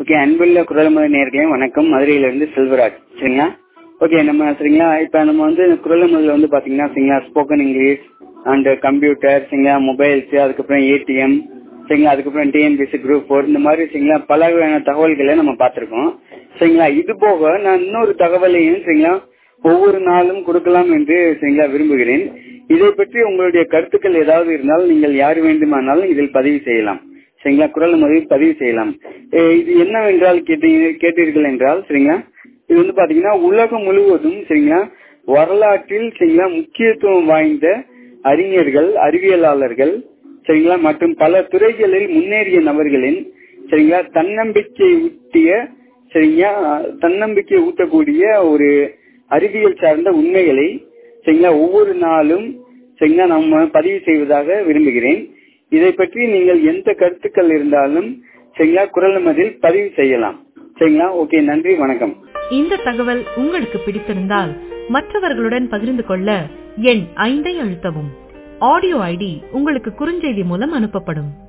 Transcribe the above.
okay அன்புள்ள குரல்மலை நேர்களே வணக்கம் மதுரையிலிருந்து செல்வராஜ் சரிங்களா ஓகே நம்ம சரிங்களா இப்போ நம்ம வந்து குரல்மலையில் வந்து பார்த்தீங்கன்னா சரிங்களா ஸ்போக்கன் இங்கிலீஷ் அண்ட் கம்ப்யூட்டர் சரிங்களா மொபைல்ஸ் அதுக்கப்புறம் ஏடிஎம் சரிங்களா அதுக்கப்புறம் டிஎன்பிசி குரூப் ஃபோர் இந்த மாதிரி சரிங்களா பல வகையான தகவல்களை நம்ம பார்த்துருக்கோம் சரிங்களா இது போக நான் இன்னொரு தகவலையும் சரிங்களா ஒவ்வொரு நாளும் கொடுக்கலாம் என்று சரிங்களா விரும்புகிறேன் இதை பற்றி உங்களுடைய கருத்துக்கள் ஏதாவது இருந்தால் நீங்கள் யார் வேண்டுமானாலும் இதில் பதிவு செய்யலாம் சரிங்களா குரல் முறையில் பதிவு செய்யலாம் அஹ் இது என்னவென்றால் கேட்டீங்க கேட்டீர்கள் என்றால் சரிங்களா இது வந்து பாத்தீங்கன்னா உலகம் முழுவதும் சரிங்களா வரலாற்றில் சரிங்களா முக்கியத்துவம் வாய்ந்த அறிஞர்கள் அறிவியலாளர்கள் சரிங்களா மற்றும் பல துறைகளில் முன்னேறிய நபர்களின் சரிங்களா தன்னம்பிக்கை ஊட்டிய சரிங்களா தன்னம்பிக்கை ஊட்டக்கூடிய ஒரு அறிவியல் சார்ந்த உண்மைகளை சரிங்களா ஒவ்வொரு நாளும் சரிங்களா நம்ம பதிவு செய்வதாக விரும்புகிறேன் இதை பற்றி நீங்கள் எந்த கருத்துக்கள் இருந்தாலும் சரிங்களா குரல் மதில் பதிவு செய்யலாம் சரிங்களா ஓகே நன்றி வணக்கம் இந்த தகவல் உங்களுக்கு பிடித்திருந்தால் மற்றவர்களுடன் பகிர்ந்து கொள்ள எண் ஐந்தை அழுத்தவும் ஆடியோ ஐடி உங்களுக்கு குறுஞ்செய்தி மூலம் அனுப்பப்படும்